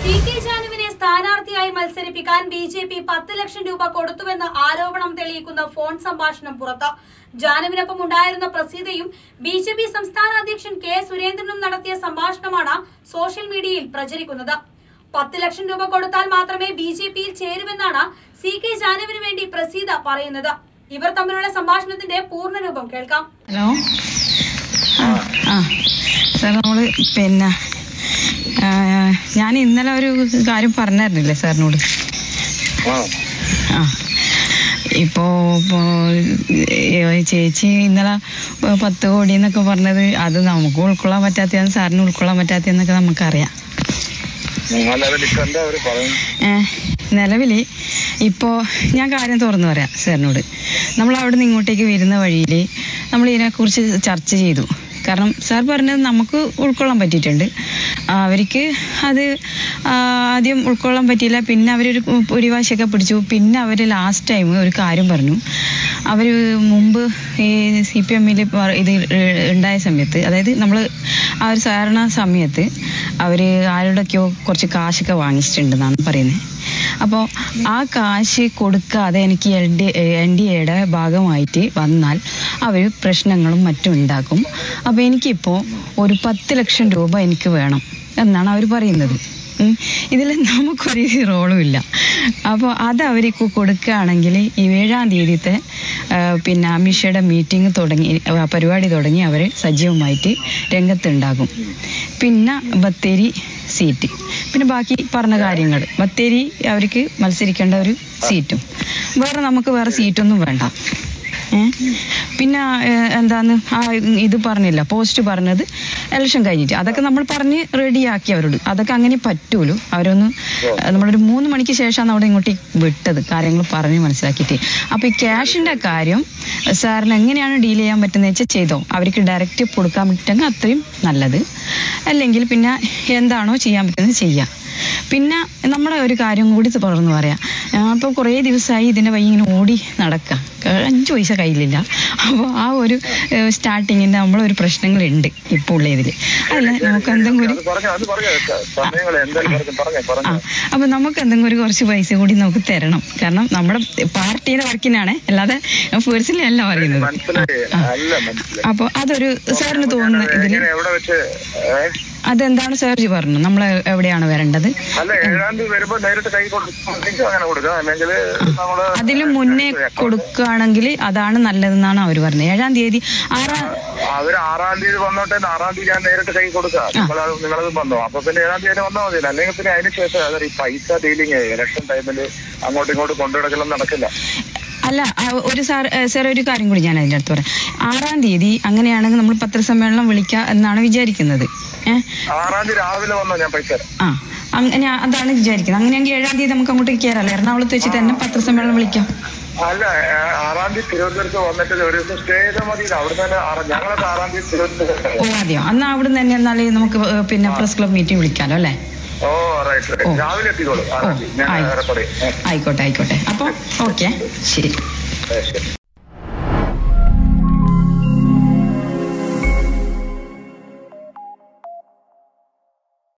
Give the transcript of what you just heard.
P K ജാനുവിനെ സ്ഥാനാർത്ഥിയായി മത്സരിപ്പിക്കാൻ B J P പത്ത് ലക്ഷം രൂപ കൊടുത്തുവെന്ന ആരോപണം തെളിയിക്കുന്ന ഫോൺ സംഭാഷണം പുറത്ത് ജാനുവിനൊപ്പം ഉണ്ടായിരുന്ന പ്രസീതയും ബി ജെ പി സംസ്ഥാന അധ്യക്ഷൻ കെ സുരേന്ദ്രനും നടത്തിയ സംഭാഷണമാണ് സോഷ്യൽ മീഡിയയിൽ പ്രചരിക്കുന്നത് പത്ത് ലക്ഷം രൂപ കൊടുത്താൽ മാത്രമേ ബി ജെ പിയിൽ ചേരുവെന്നാണ് സി കെ ജാനുവിന് വേണ്ടി പ്രസീത പറയുന്നത് ഇവർ തമ്മിലുള്ള സംഭാഷണത്തിന്റെ പൂർണ്ണരൂപം കേൾക്കാം ഹലോ ആ ആ സാർ നമ്മള് പിന്നെ ആ, ഞാൻ ഇന്നലെ ഒരു കാര്യം പറഞ്ഞായിരുന്നില്ലേ സാറിനോട് ആ ഇപ്പോ ഇപ്പോ, ഏ, ചേച്ചി ഇന്നലെ പത്ത് കോടി എന്നൊക്കെ പറഞ്ഞത് അത് നമുക്ക് ഉൾക്കൊള്ളാൻ പറ്റാത്തതാണ് സാറിന് ഉൾക്കൊള്ളാൻ പറ്റാത്തതെന്നൊക്കെ നമുക്കറിയാം നിങ്ങളതിലിപ്പോ എന്താ അവര് പറയുന്നത് നിലവിൽ ഇപ്പോൾ ഞാൻ കാര്യം തുറന്നു പറയാം സാറിനോട് നമ്മൾ അവിടെ നിന്ന് ഇങ്ങോട്ടേക്ക് വരുന്ന വഴിയിൽ നമ്മൾ ഇതിനെക്കുറിച്ച് ചർച്ച ചെയ്തു കാരണം സാർ പറഞ്ഞത് നമുക്ക് ഉൾക്കൊള്ളാൻ പറ്റിയിട്ടുണ്ട് ആ, അവർക്ക് അത് ആ, ആദ്യം ഉൾക്കൊള്ളാൻ പറ്റിയില്ല പിന്നെ അവരൊരു പിടിവാശിയൊക്കെ പിടിച്ചു പിന്നെ അവർ ലാസ്റ്റ് ടൈം ഒരു കാര്യം പറഞ്ഞു അവർ മുമ്പ് ഈ സി പി എമ്മിൽ ഇത് ഉണ്ടായ സമയത്ത് അതായത് നമ്മൾ ആ ഒരു സാധാരണ സമയത്ത് അവർ ആരോടൊക്കെയോ കുറച്ച് കാശൊക്കെ വാങ്ങിച്ചിട്ടുണ്ടെന്നാണ് പറയുന്നത് അപ്പോൾ ആ കാശ് കൊടുക്കാതെ എനിക്ക് എൽ ഡി എൻ ഡി എയുടെ ഭാഗമായിട്ട് വന്നാൽ അവർ പ്രശ്നങ്ങളും മറ്റും ഉണ്ടാക്കും അപ്പോൾ എനിക്കിപ്പോൾ ഒരു പത്ത് ലക്ഷം രൂപ എനിക്ക് വേണം എന്നാണ് അവർ പറയുന്നത് ഉം. ഇതിൽ നമുക്കൊരു റോളും ഇല്ല അപ്പോൾ അത് അവർക്ക് കൊടുക്കുകയാണെങ്കിൽ ഈ ഏഴാം തീയതിത്തെ ആ, പിന്നെ അമിഷയുടെ മീറ്റിംഗ് തുടങ്ങി ആ, പരിപാടി തുടങ്ങി അവർ സജീവമായിട്ട് രംഗത്തുണ്ടാകും പിന്നെ ബത്തേരി സീറ്റ് പിന്നെ ബാക്കി പറഞ്ഞ കാര്യങ്ങൾ ബത്തേരി അവർക്ക് മത്സരിക്കേണ്ട ഒരു സീറ്റും വേറെ നമുക്ക് വേറെ സീറ്റൊന്നും വേണ്ട ഏ? പിന്നെ ഏ, എന്താന്ന് ആ ഇത് പറഞ്ഞില്ല പോസ്റ്റ് പറഞ്ഞത് ഇലക്ഷൻ കഴിഞ്ഞിട്ട് അതൊക്കെ നമ്മൾ പറഞ്ഞ് റെഡിയാക്കി അവരോട് അതൊക്കെ അങ്ങനെ പറ്റൂലൂ അവരൊന്ന് ഏ, നമ്മളൊരു മൂന്ന് മണിക്ക് ശേഷമാണ് അവിടെ ഇങ്ങോട്ട് വിട്ടത് കാര്യങ്ങൾ പറഞ്ഞ് മനസ്സിലാക്കിയിട്ട് അപ്പൊ ഈ ക്യാഷിന്റെ കാര്യം സാറിന് എങ്ങനെയാണ് ഡീൽ ചെയ്യാൻ പറ്റുന്നത് വെച്ചാൽ ചെയ്തോ അവർക്ക് ഡയറക്റ്റ് കൊടുക്കാൻ പറ്റുമെങ്കിൽ അത്രയും നല്ലത് അല്ലെങ്കിൽ പിന്നെ എന്താണോ ചെയ്യാൻ പറ്റുന്നത് ചെയ്യാം പിന്നെ നമ്മളെ ഒരു കാര്യം കൂടി തുറന്നു പറയാം അപ്പോൾ കുറേ ദിവസമായി ഇതിന്റെ വഴി ഇങ്ങനെ ഓടി നടക്കുക അഞ്ച് പൈസ കയ്യിലില്ല അപ്പോൾ ആ ഒരു സ്റ്റാർട്ടിങ്ങിന്റെ നമ്മളൊരു പ്രശ്നങ്ങളുണ്ട് ഇപ്പോൾ ഉള്ള ഇതിൽ അല്ല നമുക്ക് എന്തെങ്കിലും ഒരു അത് പറഞ്ഞോ അത് പറഞ്ഞോ സമയങ്ങൾ എന്തായാലും പറഞ്ഞു പറഞ്ഞോ ആ പറഞ്ഞോ അപ്പൊ നമുക്ക് എന്തെങ്കിലും ഒരു കുറച്ച് പൈസ കൂടി നമുക്ക് തരണം കാരണം നമ്മുടെ പാർട്ടിയുടെ വർക്കിനാണ് അല്ലാതെ പേഴ്സണലി അല്ല പറയുന്നത് മനസ്സിലായി ആ, ആ. അല്ല മനസ്സിലായി അപ്പൊ അതൊരു സാറിന് തോന്നുന്നു ഇതില് എങ്ങനെ എവിടെ വെച്ച് ഏ? അതെന്താണ് സാർജി പറഞ്ഞു നമ്മൾ എവിടെയാണ് വരേണ്ടത് അല്ല ഏഴാം തീയതി വരുമ്പോ നേരിട്ട് കൈ കൊടുക്കും അങ്ങനെ കൊടുക്കാം അല്ലെങ്കിൽ നമ്മള് അതിലും മുന്നേ കൊടുക്കുകയാണെങ്കിൽ അതാണ് നല്ലതെന്നാണ് അവർ പറഞ്ഞത് ഏഴാം തീയതി ആറാം അവര് ആറാം തീയതി വന്നോട്ടെ ആറാം തീയതി ഞാൻ നേരിട്ട് കൈ കൊടുക്കാം നിങ്ങളത് നിങ്ങളത് വന്നോ അപ്പൊ പിന്നെ ഏഴാം തീയതി വന്നാൽ മതി അല്ലെങ്കിൽ പിന്നെ അതിന് ശേഷം അതൊരു ഈ പൈസ ഡീലിങ് ഇലക്ഷൻ ടൈമിൽ അങ്ങോട്ടും ഇങ്ങോട്ടും കൊണ്ടുനടക്കലൊന്നും നടക്കില്ല അല്ല ആ, ഒരു സാർ ഏ, സാർ ഒരു കാര്യം കൂടി ഞാൻ അതിൻ്റെ അടുത്ത് പറയാം ആറാം തീയതി അങ്ങനെയാണെങ്കിൽ നമ്മൾ പത്രസമ്മേളനം വിളിക്കുക എന്നാണ് വിചാരിക്കുന്നത് ഏഹ് ആറാം തീയതി രാവിലെ വന്നോ ഞാൻ പൈസ തരാം ആ അങ്ങനെ അതാണ് വിചാരിക്കുന്നത് അങ്ങനെയെങ്കിൽ ഏഴാം തീയതി നമുക്ക് അങ്ങോട്ടേക്ക് കയറാമല്ലോ എറണാകുളത്ത് വെച്ച് തന്നെ പത്രസമ്മേളനം വിളിക്കാം അല്ല ഏ, ആറാം തീയതി തിരുവനന്തപുരത്ത് വന്നിട്ട് ഒരു ദിവസം സ്റ്റേ ചെയ്താൽ മതി അവിടെ തന്നെ ആറാം- ഞങ്ങളൊക്കെ ആറാം തീയതി തിരുവനന്തപുരത്ത് ഓ അതെയോ എന്നാ അവിടെ തന്നെ എന്നാൽ നമുക്ക് ഏ, പിന്നെ പ്രസ് ക്ലബ് മീറ്റിംഗ് വിളിക്കാമല്ലോ അല്ലേ ഓ റൈറ്റ് റൈറ്റ് രാവിലെ എത്തിക്കോളൂ ആറാം തീയതി ഞാൻ ആയി. ഏറെപ്പടി ആയിക്കോട്ടെ ആയിക്കോട്ടെ അപ്പോൾ ഓക്കെ ശരി ശരി